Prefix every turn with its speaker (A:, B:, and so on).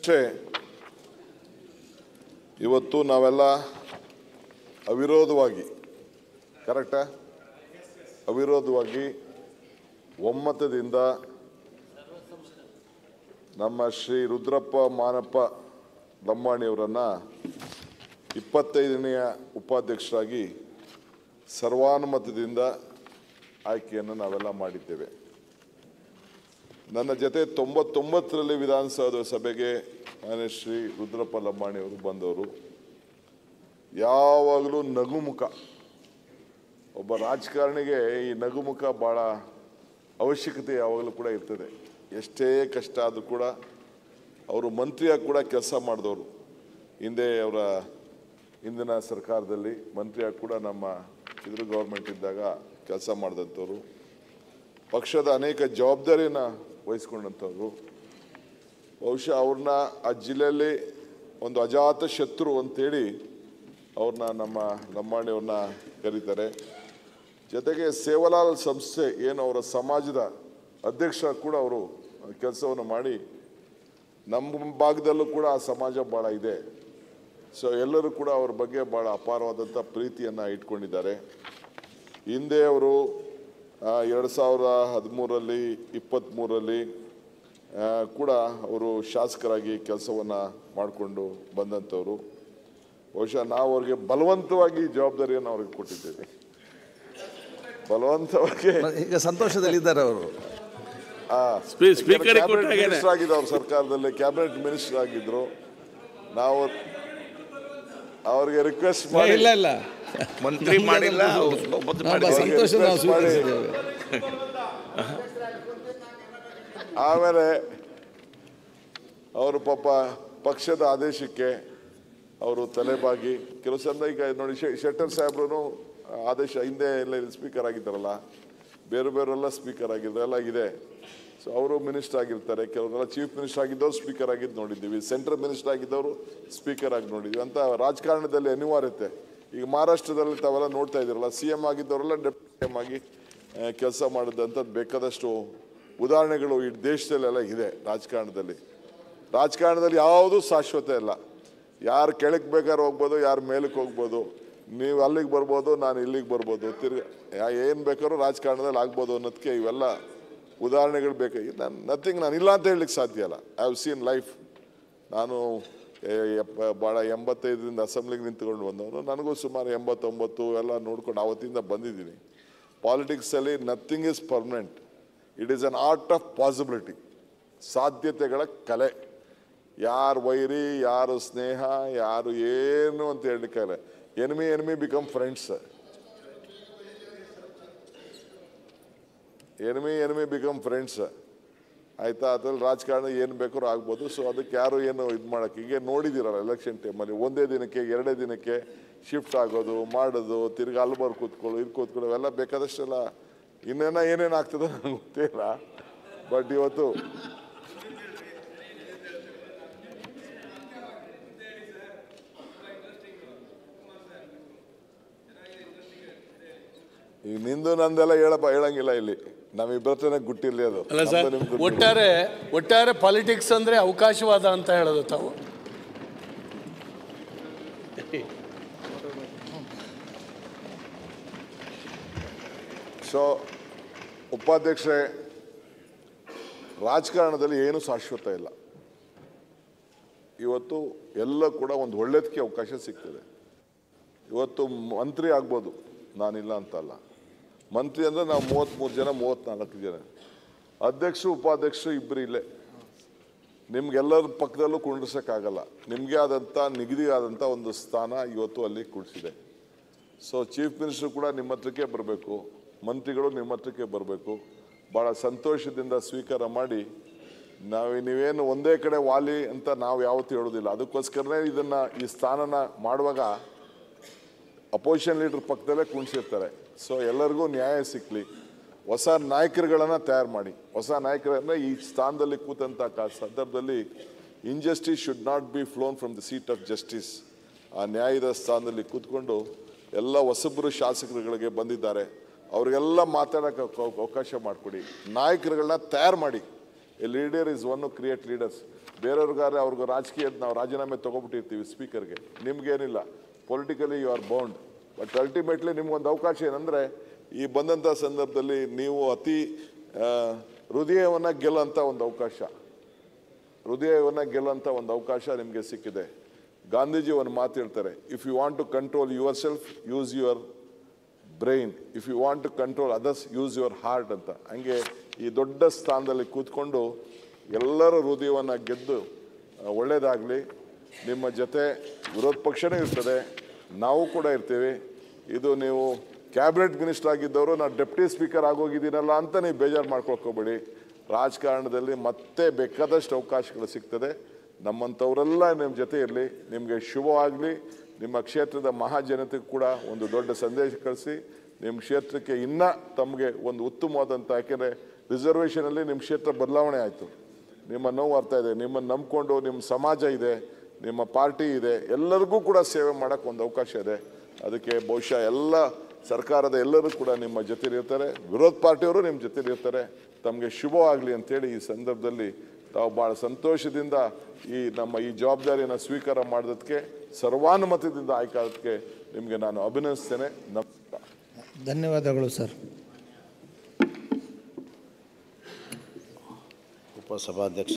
A: ಅಷ್ಟೇ ಇವತ್ತು ನಾವೆಲ್ಲ ಅವಿರೋಧವಾಗಿ ಕರೆಕ್ಟಾ ಅವಿರೋಧವಾಗಿ ಒಮ್ಮತದಿಂದ ನಮ್ಮ ಶ್ರೀ ರುದ್ರಪ್ಪ ಮಾನಪ್ಪ ಲಂಬಾಣಿಯವರನ್ನ ಇಪ್ಪತ್ತೈದನೆಯ ಉಪಾಧ್ಯಕ್ಷರಾಗಿ ಸರ್ವಾನುಮತದಿಂದ ಆಯ್ಕೆಯನ್ನು ನಾವೆಲ್ಲ ಮಾಡಿದ್ದೇವೆ ನನ್ನ ಜೊತೆ ತೊಂಬತ್ತೊಂಬತ್ತರಲ್ಲಿ ವಿಧಾನಸೌಧ ಸಭೆಗೆ ಮಾನ್ಯ ಶ್ರೀ ರುದ್ರಪ್ಪ ಲಂಬಾಣಿಯವರು ಬಂದವರು ಯಾವಾಗಲೂ ನಗುಮುಖ ಒಬ್ಬ ರಾಜಕಾರಣಿಗೆ ಈ ನಗುಮುಖ ಭಾಳ ಅವಶ್ಯಕತೆ ಯಾವಾಗಲೂ ಕೂಡ ಇರ್ತದೆ ಎಷ್ಟೇ ಕಷ್ಟ ಆದರೂ ಕೂಡ ಅವರು ಮಂತ್ರಿಯಾಗಿ ಕೂಡ ಕೆಲಸ ಮಾಡಿದವರು ಹಿಂದೆ ಅವರ ಹಿಂದಿನ ಸರ್ಕಾರದಲ್ಲಿ ಮಂತ್ರಿಯಾಗಿ ಕೂಡ ನಮ್ಮ ಇದ್ರ ಗೌರ್ಮೆಂಟ್ ಇದ್ದಾಗ ಕೆಲಸ ಮಾಡಿದಂಥವ್ರು ಪಕ್ಷದ ಅನೇಕ ಜವಾಬ್ದಾರಿನ ವಹಿಸ್ಕೊಂಡಂಥವ್ರು ಬಹುಶಃ ಅವ್ರನ್ನ ಆ ಜಿಲ್ಲೆಯಲ್ಲಿ ಒಂದು ಅಜಾತ ಶತ್ರು ಅಂತೇಳಿ ಅವ್ರನ್ನ ನಮ್ಮ ಲಂಬಾಣಿಯವ್ರನ್ನ ಕರೀತಾರೆ ಜೊತೆಗೆ ಸೇವಲಾಲ್ ಸಂಸ್ಥೆ ಏನು ಅವರ ಸಮಾಜದ ಅಧ್ಯಕ್ಷ ಕೂಡ ಅವರು ಕೆಲಸವನ್ನು ಮಾಡಿ ನಮ್ಮ ಭಾಗದಲ್ಲೂ ಕೂಡ ಆ ಸಮಾಜ ಭಾಳ ಇದೆ ಸೊ ಎಲ್ಲರೂ ಕೂಡ ಅವ್ರ ಬಗ್ಗೆ ಭಾಳ ಅಪಾರವಾದಂಥ ಪ್ರೀತಿಯನ್ನು ಇಟ್ಕೊಂಡಿದ್ದಾರೆ ಹಿಂದೆ ಅವರು ಎರಡು ಸಾವಿರದ ಹದಿಮೂರರಲ್ಲಿ ಇಪ್ಪತ್ತ್ಮೂರರಲ್ಲಿ ಆ, ಕೂಡ ಅವರು ಶಾಸಕರಾಗಿ ಕೆಲಸವನ್ನು ಮಾಡಿಕೊಂಡು ಬಂದಂಥವ್ರು ಬಹುಶಃ ನಾವು ಅವ್ರಿಗೆ ಬಲವಂತವಾಗಿ ಜವಾಬ್ದಾರಿಯನ್ನು ಅವ್ರಿಗೆ ಕೊಟ್ಟಿದ್ದೇವೆ ಬಲವಂತವಾಗಿ
B: ಈಗ ಸಂತೋಷದಲ್ಲಿದ್ದಾರೆ ಅವರು
C: ಸ್ಪೀ- ಸ್ಪೀಕರ್ ಕೊಟ್ಟಾಗೇನೆ
A: ಮಿನಿಸ್ಟರ್ ಆಗಿದ್ದು ಅವ್ರ ಸರ್ಕಾರದಲ್ಲಿ ಕ್ಯಾಬಿನೆಟ್ ಮಿನಿಸ್ಟರ್ ಆಗಿದ್ರು ನಾವು ಅವ್ರಿಗೆ ರಿಕ್ವೆಸ್ಟ್ ಮಾಡಿ
D: ಇಲ್ಲ ಇಲ್ಲ
C: ಮಂತ್ರಿ ಮಾಡಿಲ್ಲ ಒಪ್ಪತ್ತು
D: ನಾವು
C: ಮಾಡಿಲ್ಲ.
D: ಸಂತೋಷ ನಾವು
A: request ಮಾಡಿ-
D: ಸ್ವೀಕರಿಸಿದ್ದೇವೆ
A: ಆಮೇಲೆ ಅವರು ಪಾಪ ಪಕ್ಷದ ಆದೇಶಕ್ಕೆ ಅವರು ತಲೆಬಾಗಿ ಕೆಲವು ಸಂದ ಈಗ ನೋಡಿ ಶೆ- ಶೆಟ್ಟರ್ ಸಾಹೇಬ್ರು ಆದೇಶ ಹಿಂದೆ ಎಲ್ಲ ಸ್ಪೀಕರ್ ಆಗಿದ್ದಾರಲ್ಲ ಬೇರೆ ಬೇರೆಲ್ಲ ಸ್ಪೀಕರ್ ಆಗಿದ್ರು ಎಲ್ಲ ಇದೆ ಸೊ ಅವರು ಮಿನಿಸ್ಟರ್ ಆಗಿರ್ತಾರೆ ಕೆಲವರೆಲ್ಲ ಚೀಫ್ ಮಿನಿಸ್ಟರ್ ಆಗಿದ್ದವ್ರು ಸ್ಪೀಕರ್ ಆಗಿದ್ದು ನೋಡಿದ್ದೀವಿ ಸೆಂಟ್ರಲ್ ಮಿನಿಸ್ಟರ್ ಆಗಿದ್ದವರು ಸ್ಪೀಕರ್ ಆಗಿ ನೋಡಿದ್ವಿ ಅಂತ ರಾಜಕಾರಣದಲ್ಲಿ ಅನಿವಾರ್ಯತೆ ಈಗ ಮಹಾರಾಷ್ಟ್ರದಲ್ಲಿ ತಾವೆಲ್ಲ ನೋಡ್ತಾ ಇದ್ದೀರಲ್ಲ ಸಿ ಎಂ ಆಗಿದ್ದವರೆಲ್ಲ ಡೆಪ್ಯೂಟಿ ಸಿ ಎಂ ಆಗಿ ಕೆಲಸ ಮಾಡಿದಂಥದ್ದು ಬೇಕಾದಷ್ಟು ಉದಾಹರಣೆಗಳು ಈ ದೇಶದಲ್ಲೆಲ್ಲ ಇದೆ ರಾಜಕಾರಣದಲ್ಲಿ ರಾಜಕಾರಣದಲ್ಲಿ ಯಾವುದೂ ಶಾಶ್ವತ ಇಲ್ಲ ಯಾರು ಕೆಳಕ್ಕೆ ಬೇಕಾದ್ರೆ ಹೋಗ್ಬೋದು ಯಾರು ಮೇಲಕ್ಕೆ ಹೋಗ್ಬೋದು ನೀವು ಅಲ್ಲಿಗೆ ಬರ್ಬೋದು ನಾನು ಇಲ್ಲಿಗೆ ಬರ್ಬೋದು ತಿರ್ಗ ಏನು ಬೇಕಾದ್ರೂ ರಾಜಕಾರಣದಲ್ಲಿ ಆಗ್ಬೋದು ಅನ್ನೋದಕ್ಕೆ ಇವೆಲ್ಲ ಉದಾಹರಣೆಗಳು ಬೇಕು ನಾನು ನಥಿಂಗ್ ನಾನು ಇಲ್ಲ ಅಂತ ಹೇಳಲಿಕ್ಕೆ ಸಾಧ್ಯ ಇಲ್ಲ ಐ ಹವ್ ಸೀನ್ ಲೈಫ್ ನಾನು ಏ, ಎಪ್ಪ- ಭಾಳ ಎಂಬತ್ತೈದರಿಂದ ಅಸೆಂಬ್ಲಿಗೆ ನಿಂತ್ಕೊಂಡು ಬಂದವನು ನನಗೂ ಸುಮಾರು ಎಂಬತ್ತೊಂಬತ್ತು ಎಲ್ಲ ನೋಡ್ಕೊಂಡು ಆವತ್ತಿಂದ ಬಂದಿದ್ದೀನಿ ಪಾಲಿಟಿಕ್ಸಲ್ಲಿ nothing is permanent it is an art of possibility ಸಾಧ್ಯತೆಗಳ ಕಲೆ ಯಾರು ವೈರಿ ಯಾರು ಸ್ನೇಹ ಯಾರು ಏನು ಅಂತ ಹೇಳಲಿಕ್ಕಾಗಲ್ಲ enemy enemy become friends enemy enemy become friends ಆಯ್ತಾ ಅದ್ರಲ್ಲಿ ರಾಜಕಾರಣ ಏನು ಬೇಕಾದ್ರೂ ಆಗ್ಬೋದು ಸೊ ಅದಕ್ಕೆ ಯಾರು ಏನು ಇದು ಮಾಡೋಕ್ಕೆ ಈಗ ನೋಡಿದ್ದೀರಲ್ಲ ಎಲೆಕ್ಷನ್ ಟೈಮಲ್ಲಿ ಒಂದೇ ದಿನಕ್ಕೆ ಎರಡೇ ದಿನಕ್ಕೆ ಶಿಫ್ಟ್ ಆಗೋದು ಮಾಡೋದು ತಿರ್ಗಿ ಅಲ್ಲಿ ಬರ್ ಕೂತ್ಕೊಳ್ಳು ಇಲ್ಲಿ ಕೂತ್ಕೊಳ್ಳು ಅವೆಲ್ಲ ಬೇಕಾದಷ್ಟೆಲ್ಲ ಇನ್ನೇನ ಏನೇನು ಆಗ್ತದೋ ನನಗೆ ಗೊತ್ತಿಲ್ಲ ಬಟ್ ಇವತ್ತು ಈಗ ನಿಂದು ನಂದೆಲ್ಲ ಹೇಳಪ್ಪ ಹೇಳಂಗಿಲ್ಲ ಇಲ್ಲಿ ನಮ್ಮಿಬ್ಬರತ್ರನೇ ಗುಟ್ಟಿರ್ಲಿ ಅದು
D: ಅಲ್ಲ ಸರ್
A: ನಮ್ದು ನಿಮ್ದು ಗುಟ್ಟು.
D: ಒಟ್ಟಾರೆ ಒಟ್ಟಾರೆ ಪಾಲಿಟಿಕ್ಸ್ ಅಂದ್ರೆ ಅವಕಾಶವಾದ ಅಂತ ಹೇಳೋದು ತಾವು
A: ಸೊ ಉಪಾಧ್ಯಕ್ಷರೇ ರಾಜಕಾರಣದಲ್ಲಿ ಏನು ಶಾಶ್ವತ ಇಲ್ಲ ಇವತ್ತು ಎಲ್ಲ ಕೂಡ ಒಂದು ಒಳ್ಳೇದಕ್ಕೆ ಅವಕಾಶ ಸಿಗ್ತದೆ ಇವತ್ತು ಮಂತ್ರಿ ಆಗ್ಬೋದು ನಾನಿಲ್ಲ ಅಂತಲ್ಲ ಮಂತ್ರಿ ಅಂದರೆ ನಾವು ಮೂವತ್ತ್ಮೂರು ಜನ ಮೂವತ್ತ್ನಾಲ್ಕು ಜನ ಅಧ್ಯಕ್ಷರು ಉಪಾಧ್ಯಕ್ಷರು ಇಬ್ಬರು ಇಲ್ಲೇ ನಿಮ್ಗೆಲ್ಲರ ಪಕ್ಕದಲ್ಲೂ ಕುಂಡ್ರಿಸೋಕ್ಕಾಗಲ್ಲ ನಿಮಗೆ ಆದಂಥ ನಿಗದಿ ಆದಂಥ ಒಂದು ಸ್ಥಾನ ಇವತ್ತು ಅಲ್ಲಿ ಕುಡಿಸಿದೆ ಸೊ ಚೀಫ್ ಮಿನಿಸ್ಟರ್ ಕೂಡ ನಿಮ್ಮ ಹತ್ರಕ್ಕೆ ಬರಬೇಕು ಮಂತ್ರಿಗಳು ನಿಮ್ಮ ಹತ್ರಕ್ಕೆ ಬರಬೇಕು ಭಾಳ ಸಂತೋಷದಿಂದ ಸ್ವೀಕಾರ ಮಾಡಿ ನಾವು ನೀವೇನು ಒಂದೇ ಕಡೆ ವಾಲಿ ಅಂತ ನಾವು ಯಾವತ್ತೂ ಹೇಳೋದಿಲ್ಲ ಅದಕ್ಕೋಸ್ಕರನೇ ಇದನ್ನು ಈ ಸ್ಥಾನನ ಮಾಡುವಾಗ ಅಪೋಸಿಷನ್ ಲೀಡರ್ ಪಕ್ಕದಲ್ಲೇ ಕುಣಿಸಿರ್ತಾರೆ ಸೊ ಎಲ್ಲರಿಗೂ ನ್ಯಾಯ ಸಿಕ್ಕಲಿ ಹೊಸ ನಾಯಕರುಗಳನ್ನು ತಯಾರು ಮಾಡಿ ಹೊಸ ನಾಯಕರಂದ್ರೆ ಈ ಸ್ಥಾನದಲ್ಲಿ ಕೂತಂಥ ಕ ಸಂದರ್ಭದಲ್ಲಿ injustice should not be flown from the seat of justice ಆ ನ್ಯಾಯದ ಸ್ಥಾನದಲ್ಲಿ ಕೂತ್ಕೊಂಡು ಎಲ್ಲ ಹೊಸಬರು ಶಾಸಕರುಗಳಿಗೆ ಬಂದಿದ್ದಾರೆ ಅವರಿಗೆಲ್ಲ ಮಾತಾಡೋಕೆ ಅವಕಾಶ ಮಾಡಿಕೊಡಿ ನಾಯಕರುಗಳನ್ನ ತಯಾರು ಮಾಡಿ a leader is one create leaders ಬೇರೆಯವ್ರಿಗಾದ್ರೆ ಅವ್ರಿಗೆ ರಾಜಕೀಯದ ನಾವು ರಾಜೀನಾಮೆ ತೊಗೊಬಿಟ್ಟಿರ್ತೀವಿ ಸ್ಪೀಕರ್ಗೆ ನಿಮ್ಗೇನಿಲ್ಲ politically you are bound but ultimately ನಿಮ್ಗೊಂದು ಅವಕಾಶ ಏನಂದರೆ ಈ ಬಂದಂಥ ಸಂದರ್ಭದಲ್ಲಿ ನೀವು ಅತಿ ಆ, ಹೃದಯವನ್ನು ಗೆಲ್ಲೋಂಥ ಒಂದು ಅವಕಾಶ ಹೃದಯವನ್ನು ಗೆಲ್ಲೋಂಥ ಒಂದು ಅವಕಾಶ ನಿಮಗೆ ಸಿಕ್ಕಿದೆ ಗಾಂಧೀಜಿ ಒಂದು ಮಾತು ಹೇಳ್ತಾರೆ if you want to control yourself use your brain if you want to control others use your heart ಅಂತ ಹಂಗೆ ಈ ದೊಡ್ಡ ಸ್ಥಾನದಲ್ಲಿ ಕೂತ್ಕೊಂಡು ಎಲ್ಲರ ಹೃದಯವನ್ನು ಗೆದ್ದು ಆ, ಒಳ್ಳೇದಾಗಲಿ ನಿಮ್ಮ ಜೊತೆ ವಿರೋಧ ಪಕ್ಷನೇ ಇರ್ತದೆ ನಾವು ಕೂಡ ಇರ್ತೀವಿ ಇದು ನೀವು ಕ್ಯಾಬಿನೆಟ್ ಮಿನಿಸ್ಟರ್ ಆಗಿದ್ದವರು ನಾನು ಡೆಪ್ಟಿ ಸ್ಪೀಕರ್ ಆಗೋಗಿದ್ದೀನಲ್ಲ ಅಂತ ನೀವು ಬೇಜಾರು ಮಾಡ್ಕೊಳ್ಕೋಬೇಡಿ ರಾಜಕಾರಣದಲ್ಲಿ ಮತ್ತೆ ಬೇಕಾದಷ್ಟು ಅವಕಾಶಗಳು ಸಿಗ್ತದೆ ನಮ್ಮಂಥವರೆಲ್ಲ ನಿಮ್ಮ ಜೊತೆ ಇರಲಿ ನಿಮಗೆ ಶುಭವಾಗಲಿ ನಿಮ್ಮ ಕ್ಷೇತ್ರದ ಮಹಾಜನತೆಗೂ ಕೂಡ ಒಂದು ದೊಡ್ಡ ಸಂದೇಶ ಕಳಿಸಿ ನಿಮ್ಮ ಕ್ಷೇತ್ರಕ್ಕೆ ಇನ್ನೂ ತಮಗೆ ಒಂದು ಉತ್ತಮವಾದಂಥ ಯಾಕೆಂದರೆ ರಿಸರ್ವೇಷನಲ್ಲಿ ನಿಮ್ಮ ಕ್ಷೇತ್ರ ಬದಲಾವಣೆ ಆಯಿತು ನಿಮ್ಮ ನೋವು ಅರ್ಥ ಇದೆ ನಿಮ್ಮನ್ನು ನಂಬ್ಕೊಂಡು ನಿಮ್ಮ ಸಮಾಜ ಇದೆ ನಿಮ್ಮ ಪಾರ್ಟಿ ಇದೆ ಎಲ್ಲರಿಗೂ ಕೂಡ ಸೇವೆ ಮಾಡೋಕ್ಕೆ ಒಂದು ಅವಕಾಶ ಇದೆ ಅದಕ್ಕೆ ಬಹುಶಃ ಎಲ್ಲ ಸರ್ಕಾರದ ಎಲ್ಲರೂ ಕೂಡ ನಿಮ್ಮ ಜೊತೆಲಿರ್ತಾರೆ ವಿರೋಧ ಪಾರ್ಟಿಯವರು ನಿಮ್ಮ ಜೊತೆಲಿರ್ತಾರೆ ತಮಗೆ ಶುಭವಾಗಲಿ ಅಂತೇಳಿ ಈ ಸಂದರ್ಭದಲ್ಲಿ ತಾವು ಭಾಳ ಸಂತೋಷದಿಂದ ಈ ನಮ್ಮ ಈ ಜವಾಬ್ದಾರಿಯನ್ನು ಸ್ವೀಕಾರ ಮಾಡೋದಕ್ಕೆ ಸರ್ವಾನುಮತದಿಂದ ಆಯ್ಕೆ ಆಗೋದಕ್ಕೆ ನಿಮಗೆ ನಾನು ಅಭಿನಂದಿಸ್ತೇನೆ ನಮಸ್ಕಾರ
E: ಧನ್ಯವಾದಗಳು ಸರ್
F: ಉಪಸಭಾಧ್ಯಕ್ಷ